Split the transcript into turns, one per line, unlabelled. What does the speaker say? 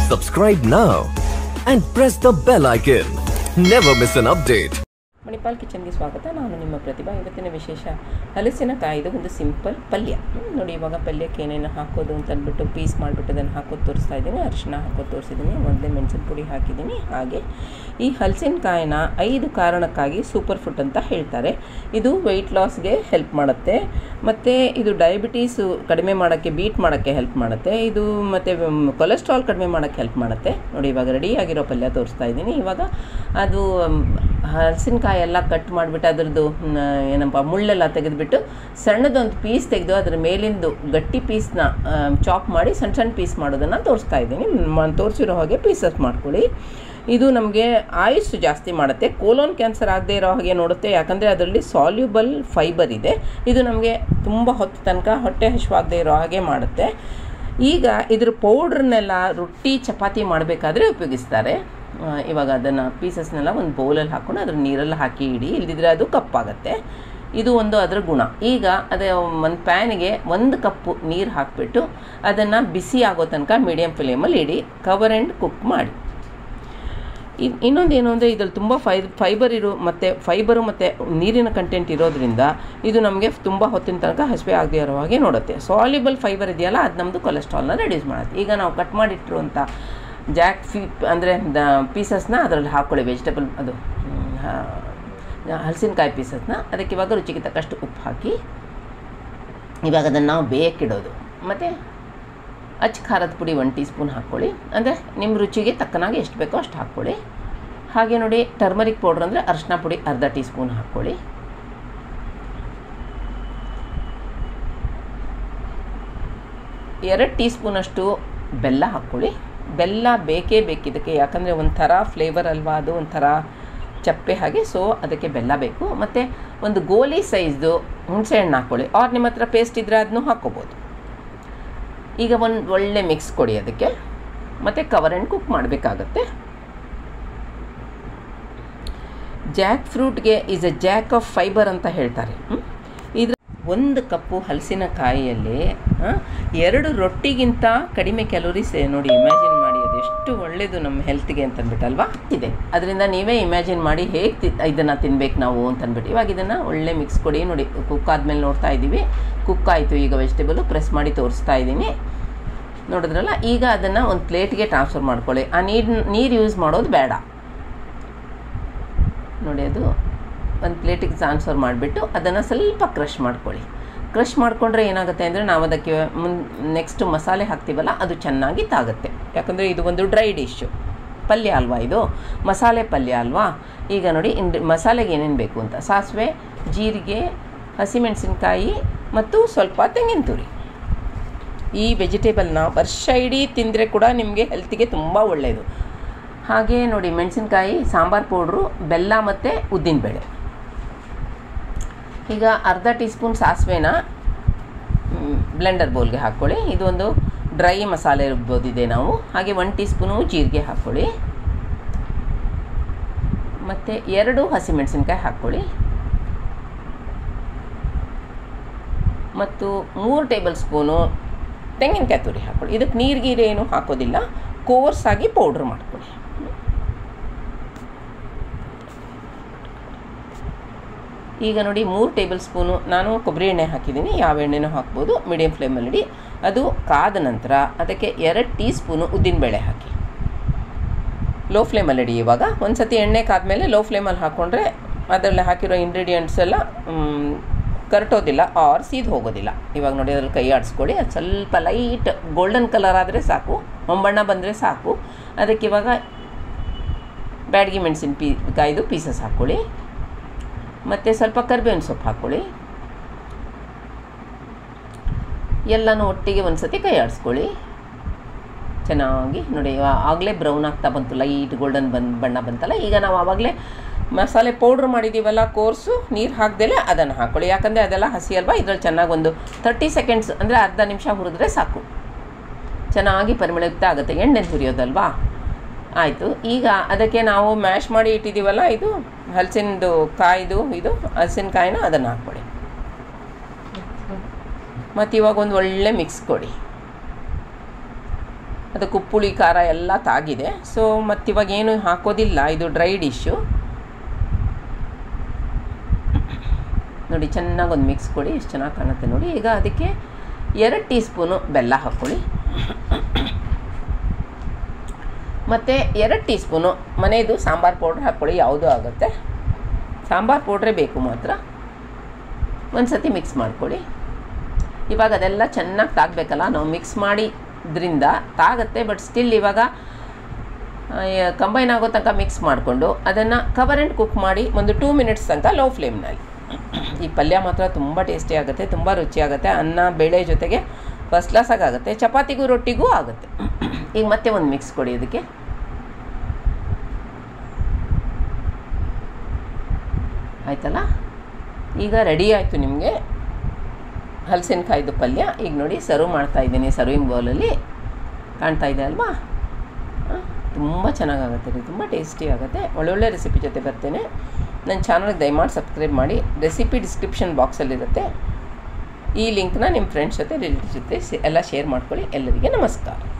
Subscribe now and press the bell icon. Never miss an update.
Manipal ಕಿಚನ್ಗೆ ಸ್ವಾಗತ ನಾನು ನಿಮ್ಮ ಪ್ರತಿಭಾ ಇವತ್ತಿನ ವಿಶೇಷ ಹಲಸಿನಕಾಯಿದು ಒಂದು ಸಿಂಪಲ್ ಪಲ್ಯ ಹ್ಮ್, ನೋಡಿ ಇವಾಗ ಪಲ್ಯಕ್ಕೆ ಏನೇನು ಹಾಕೋದು ಅಂತ ಅಂದ್ಬಿಟ್ಟು ಪೀಸ್ ಮಾಡಿಬಿಟ್ಟು ಅದನ್ನು ಹಾಕೋದು ತೋರಿಸ್ತಾ ಇದ್ದೀನಿ ಅರಿಶಿನ ಹಾಕೋದು ತೋರಿಸಿದ್ದೀನಿ ಮೊದಲೇ ಮೆಣಸಿನ ಪುಡಿ ಹಾಕಿದ್ದೀನಿ ಹಾಗೆ ಈ ಹಲಸಿನಕಾಯಿನ ಐದು ಕಾರಣಕ್ಕಾಗಿ ಸೂಪರ್ ಫುಡ್ ಅಂತ ಹೇಳ್ತಾರೆ ಇದು ವೆಯ್ಟ್ ಲಾಸ್ಗೆ ಹೆಲ್ಪ್ ಮಾಡುತ್ತೆ ಮತ್ತು ಇದು ಡಯಾಬಿಟೀಸು ಕಡಿಮೆ ಮಾಡೋಕ್ಕೆ ಬೀಟ್ ಮಾಡೋಕ್ಕೆ ಹೆಲ್ಪ್ ಮಾಡುತ್ತೆ ಇದು ಮತ್ತು ಕೊಲೆಸ್ಟ್ರಾಲ್ ಕಡಿಮೆ ಮಾಡೋಕ್ಕೆ ಹೆಲ್ಪ್ ಮಾಡುತ್ತೆ ನೋಡಿ ಇವಾಗ ರೆಡಿಯಾಗಿರೋ ಪಲ್ಯ ತೋರಿಸ್ತಾ ಇದ್ದೀನಿ ಇವಾಗ ಅದು ಮ್, ಹಲಸಿನಕಾಯಿ ಎಲ್ಲ ಕಟ್ ಮಾಡಿಬಿಟ್ಟು ಅದ್ರದ್ದು ಮ್, ಏನಪ್ಪ ಮುಳ್ಳೆಲ್ಲ ತೆಗೆದುಬಿಟ್ಟು ಸಣ್ಣದೊಂದು ಪೀಸ್ ತೆಗೆದು ಅದ್ರ ಮೇಲಿಂದು ಗಟ್ಟಿ ಪೀಸ್ನ ಚಾಪ್ ಮಾಡಿ ಸಣ್ಣ ಸಣ್ಣ ಪೀಸ್ ಮಾಡೋದನ್ನು ತೋರಿಸ್ತಾ ಇದ್ದೀನಿ ಮ- ತೋರಿಸಿರೋ ಹಾಗೆ ಪೀಸಸ್ ಮಾಡ್ಕೊಳ್ಳಿ ಇದು ನಮಗೆ ಆಯುಸ್ಸು ಜಾಸ್ತಿ ಮಾಡುತ್ತೆ ಕೋಲೋನ್ ಕ್ಯಾನ್ಸರ್ ಆಗದೆ ಇರೋ ಹಾಗೆ ನೋಡುತ್ತೆ ಯಾಕಂದರೆ ಅದರಲ್ಲಿ ಸಾಲ್ಯುಬಲ್ ಫೈಬರ್ ಇದೆ ಇದು ನಮಗೆ ತುಂಬ ಹೊತ್ತು ತನಕ ಹೊಟ್ಟೆ ಹಸಿವಾಗದೆ ಇರೋ ಹಾಗೆ ಮಾಡುತ್ತೆ ಈಗ ಇದ್ರ ಪೌಡ್ರನ್ನೆಲ್ಲ ರೊಟ್ಟಿ ಚಪಾತಿ ಮಾಡಬೇಕಾದ್ರೆ ಉಪಯೋಗಿಸ್ತಾರೆ ಆ, ಇವಾಗ ಅದನ್ನು ಪೀಸಸ್ನೆಲ್ಲ ಒಂದು ಬೌಲಲ್ಲಿ ಹಾಕ್ಕೊಂಡು ಅದ್ರ ನೀರಲ್ಲಿ ಹಾಕಿ ಇಡಿ ಇಲ್ದಿದ್ರೆ ಅದು ಕಪ್ಪಾಗತ್ತೆ ಇದು ಒಂದು ಅದರ ಗುಣ ಈಗ ಅದೇ ಒಂದು ಪ್ಯಾನಿಗೆ ಒಂದು ಕಪ್ಪು ನೀರು ಹಾಕಿಬಿಟ್ಟು ಅದನ್ನು ಬಿಸಿ ಆಗೋ ತನಕ ಮೀಡಿಯಮ್ ಫ್ಲೇಮಲ್ಲಿ ಇಡಿ ಕವರ್ ಆ್ಯಂಡ್ ಕುಕ್ ಮಾಡಿ ಇನ್- ಇನ್ನೊಂದು ಏನು ಅಂದರೆ ಇದ್ರಲ್ಲಿ ತುಂಬ ಫೈ ಫೈಬರ್ ಇರೋ ಮತ್ತು ಫೈಬರು ಮತ್ತು ನೀರಿನ ಕಂಟೆಂಟ್ ಇರೋದ್ರಿಂದ ಇದು ನಮಗೆ ತುಂಬ ಹೊತ್ತಿನ ತನಕ ಹಸಿವೆ ಆಗದೆ ಇರೋ ಹಾಗೆ ನೋಡುತ್ತೆ ಸಾಲ್ಯುಬಲ್ ಫೈಬರ್ ಇದೆಯಲ್ಲ ಅದು ನಮ್ಮದು ಕೊಲೆಸ್ಟ್ರಾಲ್ನ ರೆಡ್ಯೂಸ್ ಮಾಡುತ್ತೆ ಈಗ ನಾವು ಕಟ್ ಮಾಡಿಟ್ಟಿರುವಂಥ ಜಾಕ್ ಫಿ ಅಂದರೆ ಪೀಸಸ್ನ ಅದರಲ್ಲಿ ಹಾಕ್ಕೊಳ್ಳಿ ವೆಜಿಟೇಬಲ್ ಅದು ಹ್ಮ್, ಹಾ, ಹಲಸಿನಕಾಯಿ ಪೀಸಸ್ನ ಅದಕ್ಕೆ ಇವಾಗ ರುಚಿಗೆ ತಕ್ಕಷ್ಟು ಉಪ್ಪು ಹಾಕಿ ಇವಾಗ ಅದನ್ನು ನಾವು ಬೇಯಕ್ಕಿಡೋದು ಮತ್ತು ಅಚ್ಚ ಖಾರದ ಪುಡಿ ಒನ್ ಟೀ ಸ್ಪೂನ್ ಹಾಕ್ಕೊಳ್ಳಿ ಅಂದರೆ ನಿಮ್ಮ ರುಚಿಗೆ ತಕ್ಕನಾಗಿ ಎಷ್ಟು ಬೇಕೋ ಅಷ್ಟು ಹಾಕ್ಕೊಳ್ಳಿ ಹಾಗೆ ನೋಡಿ ಟರ್ಮರಿಕ್ ಪೌಡ್ರ್ ಅಂದರೆ ಅರಿಶಿನ ಪುಡಿ ಅರ್ಧ ಟೀ ಸ್ಪೂನ್ ಹಾಕ್ಕೊಳ್ಳಿ ಎರಡು ಟೀ ಸ್ಪೂನಷ್ಟು ಬೆಲ್ಲ ಹಾಕ್ಕೊಳ್ಳಿ ಬೆಲ್ಲ ಬೇಕೇ ಬೇಕಿದ್ದಕ್ಕೆ ಯಾಕಂದರೆ ಒಂಥರ ಫ್ಲೇವರ್ ಅಲ್ವಾ ಅದು ಒಂಥರ ಚಪ್ಪೆ ಹಾಗೆ ಸೊ ಅದಕ್ಕೆ ಬೆಲ್ಲ ಬೇಕು ಮತ್ತು ಒಂದು ಗೋಲಿ ಸೈಜ್ದು ಹುಣಸೆಹಣ್ಣು ಹಾಕ್ಕೊಳ್ಳಿ ಆರ್ ನಿಮ್ಮ ಹತ್ರ ಪೇಸ್ಟ್ ಇದ್ದರೆ ಅದನ್ನು ಹಾಕ್ಕೋಬೋದು ಈಗ ಒಂದು ಒಳ್ಳೆ ಮಿಕ್ಸ್ ಕೊಡಿ ಅದಕ್ಕೆ ಮತ್ತು ಕವರ್ ಆ್ಯಂಡ್ ಕುಕ್ ಮಾಡಬೇಕಾಗತ್ತೆ ಜಾಕ್ ಫ್ರೂಟ್ಗೆ is a jack of fibre ಅಂತ ಹೇಳ್ತಾರೆ ಹ್ಮ್? ಇದ್ರ ಒಂದು ಕಪ್ಪು ಹಲಸಿನಕಾಯಿಯಲ್ಲಿ ಆ, ಎರಡು ರೊಟ್ಟಿಗಿಂತ ಕಡಿಮೆ ಕ್ಯಾಲೋರೀಸ್ ನೋಡಿ ಇಮ್ಯಾಜಿನ್ ಮಾಡಿ ಅದು ಎಷ್ಟು ಒಳ್ಳೆಯದು ನಮ್ಮ ಹೆಲ್ತ್ಗೆ ಅಂತಂದ್ಬಿಟ್ಟಲ್ವಾ ಇದೆ ಅದರಿಂದ ನೀವೇ ಇಮ್ಯಾಜಿನ್ ಮಾಡಿ ಹೇಗೆ ತಿ ಇದನ್ನು ತಿನ್ಬೇಕು ನಾವು ಅಂತಂದ್ಬಿಟ್ಟು ಇವಾಗ ಇದನ್ನು ಒಳ್ಳೆ ಮಿಕ್ಸ್ ಕೊಡಿ ನೋಡಿ ಕುಕ್ ಆದಮೇಲೆ ನೋಡ್ತಾ ಇದ್ದೀವಿ ಕುಕ್ ಆಯಿತು ಈಗ ವೆಜಿಟೇಬಲು ಪ್ರೆಸ್ ಮಾಡಿ ತೋರಿಸ್ತಾ ಇದ್ದೀನಿ ನೋಡಿದ್ರಲ್ಲ ಈಗ ಅದನ್ನು ಒಂದು ಪ್ಲೇಟ್ಗೆ ಟ್ರಾನ್ಸ್ಫರ್ ಮಾಡ್ಕೊಳ್ಳಿ ಆ ನೀರು ನೀರು ಯೂಸ್ ಮಾಡೋದು ಬೇಡ ನೋಡಿ ಅದು ಒಂದು ಪ್ಲೇಟಿಗೆ ಟ್ರಾನ್ಸ್ಫರ್ ಮಾಡಿಬಿಟ್ಟು ಅದನ್ನು ಸ್ವಲ್ಪ ಕ್ರಷ್ ಮಾಡ್ಕೊಳ್ಳಿ ಕ್ರಷ್ ಮಾಡಿಕೊಂಡ್ರೆ ಏನಾಗುತ್ತೆ ಅಂದರೆ ನಾವು ಅದಕ್ಕೆ ಮುನ್ ನೆಕ್ಸ್ಟ್ ಮಸಾಲೆ ಹಾಕ್ತೀವಲ್ಲ ಅದು ಚೆನ್ನಾಗಿ ತಾಗುತ್ತೆ ಯಾಕಂದರೆ ಇದು ಒಂದು ಡ್ರೈ ಡಿಶ್ಶು ಪಲ್ಯ ಅಲ್ವಾ ಇದು ಮಸಾಲೆ ಪಲ್ಯ ಅಲ್ವಾ ಈಗ ನೋಡಿ ಇನ್ ಮಸಾಲೆಗೆ ಏನೇನು ಬೇಕು ಅಂತ ಸಾಸಿವೆ ಜೀರಿಗೆ ಹಸಿಮೆಣಸಿನ್ಕಾಯಿ ಮತ್ತು ಸ್ವಲ್ಪ ತೆಂಗಿನ ತುರಿ ಈ ವೆಜಿಟೇಬಲ್ನ ವರ್ಷ ಇಡೀ ತಿಂದರೆ ಕೂಡ ನಿಮಗೆ ಹೆಲ್ತಿಗೆ ತುಂಬ ಒಳ್ಳೆಯದು ಹಾಗೆ ನೋಡಿ ಮೆಣಸಿನ್ಕಾಯಿ ಸಾಂಬಾರು ಪೌಡ್ರು ಬೆಲ್ಲ ಮತ್ತು ಉದ್ದಿನಬೇಳೆ ಈಗ ಅರ್ಧ ಟೀ ಸ್ಪೂನ್ ಸಾಸಿವೆನ ಬ್ಲೆಂಡರ್ ಬೌಲ್ಗೆ ಹಾಕ್ಕೊಳ್ಳಿ ಇದು ಒಂದು ಡ್ರೈ ಮಸಾಲೆ ರುಬ್ಬೋದಿದೆ ನಾವು ಹಾಗೆ ಒನ್ ಟೀ ಸ್ಪೂನು ಜೀರಿಗೆ ಹಾಕ್ಕೊಳ್ಳಿ ಮತ್ತು ಎರಡು ಹಸಿಮೆಣಸಿನ್ಕಾಯಿ ಹಾಕ್ಕೊಳ್ಳಿ ಮತ್ತು ಮೂರು ಟೇಬಲ್ ಸ್ಪೂನು ತೆಂಗಿನಕಾಯಿ ತುರಿ ಹಾಕ್ಕೊಳ್ಳಿ ಇದಕ್ಕೆ ನೀರು ಗೀರು ಏನು ಹಾಕೋದಿಲ್ಲ ಕೋರ್ಸಾಗಿ ಪೌಡ್ರ್ ಮಾಡ್ಕೊಳ್ಳಿ ಈಗ ನೋಡಿ ಮೂರು ಟೇಬಲ್ ಸ್ಪೂನು ನಾನು ಕೊಬ್ಬರಿ ಎಣ್ಣೆ ಹಾಕಿದ್ದೀನಿ ಯಾವ ಎಣ್ಣೆನೂ ಹಾಕ್ಬೋದು ಮೀಡಿಯಮ್ ಫ್ಲೇಮಲ್ಲಿ ಇಡಿ ಅದು ಕಾದ ನಂತರ ಅದಕ್ಕೆ ಎರಡು ಟೀ ಸ್ಪೂನು ಉದ್ದಿನಬೇಳೆ ಹಾಕಿ ಲೋ ಫ್ಲೇಮಲ್ಲಿ ಇಡಿ ಇವಾಗ ಒಂದು ಸತಿ ಎಣ್ಣೆ ಕಾದ್ಮೇಲೆ ಲೋ ಫ್ಲೇಮಲ್ಲಿ ಹಾಕ್ಕೊಂಡ್ರೆ ಅದರಲ್ಲಿ ಹಾಕಿರೋ ಇಂಗ್ರೀಡಿಯೆಂಟ್ಸ್ ಎಲ್ಲ ಮ್, ಕರಟೋದಿಲ್ಲ ಆರ್ ಸೀದ್ ಹೋಗೋದಿಲ್ಲ ಇವಾಗ ನೋಡಿ ಅದ್ರಲ್ಲಿ ಕೈ ಆಡಿಸ್ಕೊಳ್ಳಿ ಅದು ಸ್ವಲ್ಪ ಲೈಟ್ ಗೋಲ್ಡನ್ ಕಲರ್ ಆದರೆ ಸಾಕು ಹೊಂಬಣ್ಣ ಬಂದರೆ ಸಾಕು ಅದಕ್ಕೆ ಇವಾಗ ಬ್ಯಾಡಗಿ ಮೆಣಸಿನ ಪೀ ಕಾಯ್ದು ಪೀಸಸ್ ಹಾಕ್ಕೊಳ್ಳಿ ಮತ್ತು ಸ್ವಲ್ಪ ಕರಿಬೇವಿನ ಸೊಪ್ಪು ಹಾಕ್ಕೊಳ್ಳಿ ಎಲ್ಲನೂ ಒಟ್ಟಿಗೆ ಒಂದು ಸತಿ ಕೈ ಆಡಿಸ್ಕೊಳ್ಳಿ ಚೆನ್ನಾಗಿ ನೋಡಿ ಆಗಲೇ ಬ್ರೌನ್ ಆಗ್ತಾ ಬಂತು ಲೈಟ್ ಗೋಲ್ಡನ್ ಬಂದು ಬಣ್ಣ ಬಂತಲ್ಲ ಈಗ ನಾವು ಆವಾಗಲೇ ಮಸಾಲೆ ಪೌಡ್ರ್ ಮಾಡಿದ್ದೀವಲ್ಲ ಕೋರ್ಸು ನೀರು ಹಾಕ್ದಲೇ ಅದನ್ನು ಹಾಕ್ಕೊಳ್ಳಿ ಯಾಕಂದರೆ ಅದೆಲ್ಲ ಹಸಿ ಅಲ್ವಾ ಇದ್ರಲ್ಲಿ ಚೆನ್ನಾಗಿ ಒಂದು ತರ್ಟಿ ಸೆಕೆಂಡ್ಸ್ ಅಂದರೆ ಅರ್ಧ ನಿಮಿಷ ಹುರಿದ್ರೆ ಸಾಕು ಚೆನ್ನಾಗಿ ಪರಿಮಳಯುಕ್ತ ಆಗುತ್ತೆ ಎಣ್ಣೆ ಹುರಿಯೋದಲ್ವಾ ಆಯಿತು ಈಗ ಅದಕ್ಕೆ ನಾವು ಮ್ಯಾಶ್ ಮಾಡಿ ಇಟ್ಟಿದ್ದೀವಲ್ಲ ಇದು ಹಲಸಿನದು ಕಾಯ್ದು ಇದು ಹಲಸಿನಕಾಯಿನ ಅದನ್ನು ಹಾಕ್ಕೊಳ್ಳಿ ಮತ್ತು ಇವಾಗ ಒಂದು ಒಳ್ಳೆ ಮಿಕ್ಸ್ ಕೊಡಿ ಅದಕ್ಕೆ ಉಪ್ಪುಳಿ ಖಾರ ಎಲ್ಲ ತಾಗಿದೆ ಸೊ ಮತ್ತಿವಾಗ ಏನು ಹಾಕೋದಿಲ್ಲ ಇದು ಡ್ರೈ ಡಿಶ್ಶು ನೋಡಿ ಚೆನ್ನಾಗಿ ಒಂದು ಮಿಕ್ಸ್ ಕೊಡಿ ಎಷ್ಟು ಚೆನ್ನಾಗಿ ಕಾಣುತ್ತೆ ನೋಡಿ ಈಗ ಅದಕ್ಕೆ ಎರಡು ಟೀ ಸ್ಪೂನು ಬೆಲ್ಲ ಹಾಕ್ಕೊಳ್ಳಿ ಮತ್ತು ಎರಡು ಟೀ ಸ್ಪೂನು ಮನೆಯದು ಸಾಂಬಾರು ಪೌಡ್ರ್ ಹಾಕ್ಕೊಳ್ಳಿ ಯಾವುದೂ ಆಗುತ್ತೆ ಸಾಂಬಾರು ಪೌಡ್ರೇ ಬೇಕು ಮಾತ್ರ ಒಂದು ಸತಿ ಮಿಕ್ಸ್ ಮಾಡ್ಕೊಳ್ಳಿ ಇವಾಗ ಅದೆಲ್ಲ ಚೆನ್ನಾಗಿ ತಾಗಬೇಕಲ್ಲ ನಾವು ಮಿಕ್ಸ್ ಮಾಡಿದ್ರಿಂದ ತಾಗುತ್ತೆ ಬಟ್ ಸ್ಟಿಲ್ ಇವಾಗ ಕಂಬೈನ್ ಆಗೋ ತನಕ ಮಿಕ್ಸ್ ಮಾಡಿಕೊಂಡು ಅದನ್ನು ಕವರ್ ಆ್ಯಂಡ್ ಕುಕ್ ಮಾಡಿ ಒಂದು ಟೂ ಮಿನಿಟ್ಸ್ ತನಕ ಲೋ ಫ್ಲೇಮ್ನಲ್ಲಿ ಈ ಪಲ್ಯ ಮಾತ್ರ ತುಂಬ ಟೇಸ್ಟಿ ಆಗುತ್ತೆ ತುಂಬ ರುಚಿಯಾಗುತ್ತೆ ಅನ್ನ ಬೇಳೆ ಜೊತೆಗೆ ಫಸ್ಟ್ ಕ್ಲಾಸಾಗಿ ಆಗುತ್ತೆ ಚಪಾತಿಗೂ ರೊಟ್ಟಿಗೂ ಆಗುತ್ತೆ ಈಗ ಮತ್ತೆ ಒಂದು ಮಿಕ್ಸ್ ಕೊಡಿ ಅದಕ್ಕೆ ಆಯ್ತಲ್ಲ ಈಗ ರೆಡಿ ಆಯಿತು ನಿಮಗೆ ಹಲಸಿನಕಾಯ್ದು ಪಲ್ಯ ಈಗ ನೋಡಿ ಸರ್ವ್ ಮಾಡ್ತಾ ಇದ್ದೀನಿ ಸರ್ವಿಂಗ್ ಬೌಲಲ್ಲಿ ಕಾಣ್ತಾ ಇದೆ ಅಲ್ವಾ ತುಂಬ ಚೆನ್ನಾಗಾಗುತ್ತೆ ರೀ ತುಂಬ ಟೇಸ್ಟಿ ಆಗುತ್ತೆ ಒಳ್ಳೊಳ್ಳೆ ರೆಸಿಪಿ ಜೊತೆ ಬರ್ತೇನೆ ನನ್ನ ಚಾನಲ್ಗೆ ದಯಮಾಡಿ ಸಬ್ಸ್ಕ್ರೈಬ್ ಮಾಡಿ ರೆಸಿಪಿ ಡಿಸ್ಕ್ರಿಪ್ಷನ್ ಬಾಕ್ಸಲ್ಲಿರುತ್ತೆ ಈ ಲಿಂಕ್ನ ನಿಮ್ಮ ಫ್ರೆಂಡ್ಸ್ ಜೊತೆ ರಿಲೇಟಿವ್ ಜೊತೆ ಎಲ್ಲ ಶೇರ್ ಮಾಡ್ಕೊಳ್ಳಿ ಎಲ್ಲರಿಗೆ ನಮಸ್ಕಾರ